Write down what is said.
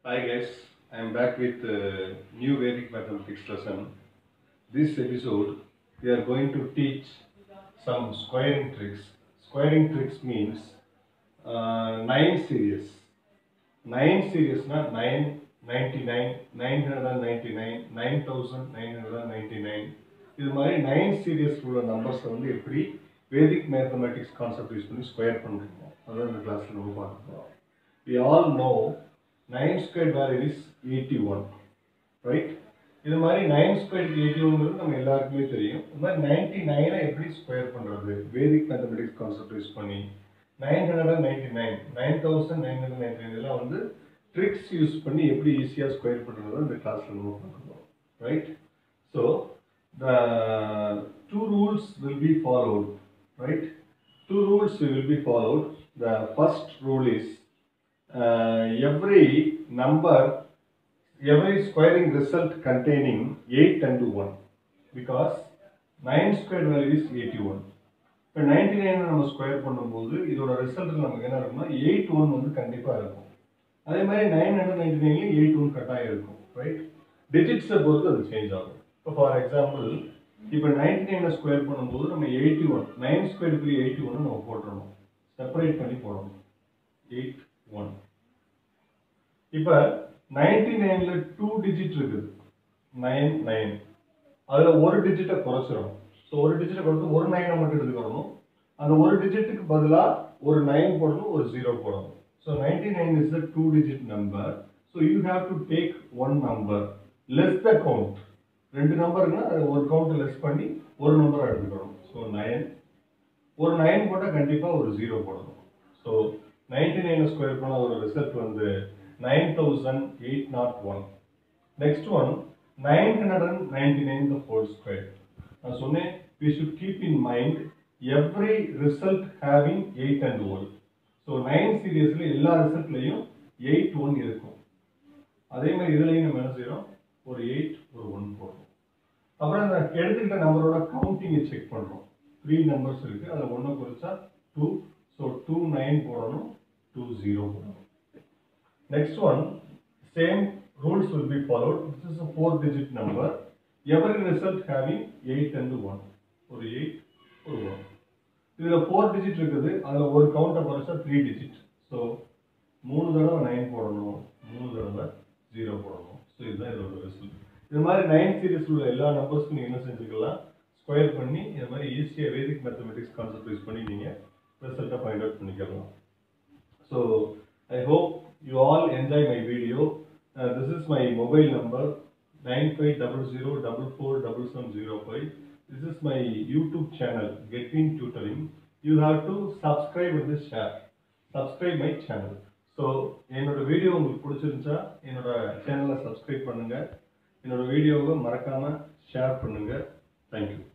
Hi guys, I am back with uh, new Vedic mathematics lesson. This episode we are going to teach some squaring tricks. Squaring tricks means uh, nine series. Nine series na nine ninety nine, nine hundred and ninety nine, nine thousand nine hundred and ninety nine. இது மாதிரி nine serious உள்ள நம்பர்ஸை வந்து எப்படி Vedic mathematics concept use பண்ணி square பண்ணுறோமோ அதான் இந்த கிளாஸில் நம்ம பார்க்க போகிறோம் we all know 9 squared value is 81 right இது மாதிரி 9 squared 81 நம்ம எல்லாருக்குமே தெரியும் இது மாதிரி 99 எப்படி ஸ்கொயர் பண்றது வேதிக் மேத்தமெட்டிக்ஸ் கான்செப்ட் யூஸ் பண்ணி 999 9999 இதெல்லாம் வந்து ட்ரிக்ஸ் யூஸ் பண்ணி எப்படி ஈஸியா ஸ்கொயர் பண்றது இந்த கிளாஸ்ல நம்ம பார்க்கணும் right so the two rules will be followed right two rules will be followed the first rule is uh, every number every squaring result containing 8 and 1 because 9 squared value is 81 இப்போ ninety nine நம்ம square பண்ணும்போது இதோட result நமக்கு என்ன இருக்கும்னா eight one வந்து கண்டிப்பாக இருக்கும் அதே மாதிரி நைன் ஹண்ட்ரட் நைன்டி நைன்லேயும் எயிட் ஒன் கட்டாயம் இருக்கும் ரைட் டிஜிட்ஸை பொறுத்து அது சேஞ்ச் ஆகும் இப்போ ஃபார் எக்ஸாம்பிள் இப்போ நைன்டி நைனை ஸ்கொயர் பண்ணும்போது நம்ம எயிட்டி ஒன் நைன் ஸ்கொயருக்கு எயிட்டி ஒன்று நம்ம போட்டுறணும் செப்பரேட் பண்ணி போடணும் எயிட் ஒன் இப்போ நைன்டி நைனில் டூ டிஜிட் இருக்குது நைன் நைன் அதில் ஒரு டிஜிட்டை குறைச்சிடணும் ஸோ ஒரு டிஜிட்டை குறைச்சு ஒரு நைனை மட்டும் எடுத்துக்கணும் அந்த ஒரு டிஜிட்டுக்கு பதிலாக ஒரு நைன் போடணும் ஒரு ஜீரோ போடணும் so ninety nine is the two digit number so you have to take one number less the count ரெண்டு நம்பர்னா ஒரு கவுண்ட் லெஸ் பண்ணி ஒரு நம்பரை எடுத்துக்கணும் ஸோ நைன் ஒரு நைன் போட்டால் கண்டிப்பாக ஒரு ஜீரோ போடணும் ஸோ நைன்டி நைன் ஸ்கொயர் பண்ண ஒரு ரிசல்ட் வந்து nine thousand eight naught one next one nine hundred and ninety nine the whole square நான் சொன்னேன் we should keep in mind every result having eight and one so nine சீரியஸில் எல்லா ரிசல்ட்லையும் eight one இருக்கும் அதே மாதிரி இதுலையும் நம்ம என்ன செய்கிறோம் ஒரு எயிட் ஒரு ஒன் போடுறோம் அப்புறம் அந்த எடுத்துக்கிட்ட நம்பரோட கவுண்டிங்கை செக் பண்ணுறோம் த்ரீ நம்பர்ஸ் இருக்குது அதில் ஒன்று குறிச்சா டூ ஸோ டூ நைன் போடணும் டூ ஜீரோ போடணும் next one same rules will be followed this is a four digit number every result having eight and one ஒரு எயிட் ஒரு ஒன் இதில் ஃபோர் டிஜிட் இருக்குது அதில் ஒரு கவுண்டை குறைச்சா த்ரீ டிஜிட் ஸோ மூணு தடவை நைன் போடணும் மூணு தடவை ஜீரோ போடணும் ஸோ இதுதான் இதோட ரிசல்ட் இது மாதிரி நைன் சீரிஸ் உள்ள எல்லா நம்பர்ஸ்க்கும் நீங்கள் என்ன செஞ்சுக்கலாம் ஸ்கொயர் பண்ணி இது மாதிரி ஈஸியாக வேதிக் மேத்தமெட்டிக்ஸ் கான்செப்ட் யூஸ் பண்ணி நீங்கள் ரிசல்ட்டை ஃபைண்ட் அவுட் பண்ணிக்கலாம் so I hope you all enjoy my video this is my mobile number nine five double zero double four double seven zero five this is my YouTube channel Getwin tutoring you have to subscribe with share subscribe my channel so என்னோட video உங்களுக்கு பிடிச்சிருந்துச்சா என்னோட சேனலை subscribe பண்ணுங்க என்னோட வீடியோவை மறக்காம share பண்ணுங்க தேங்க்யூ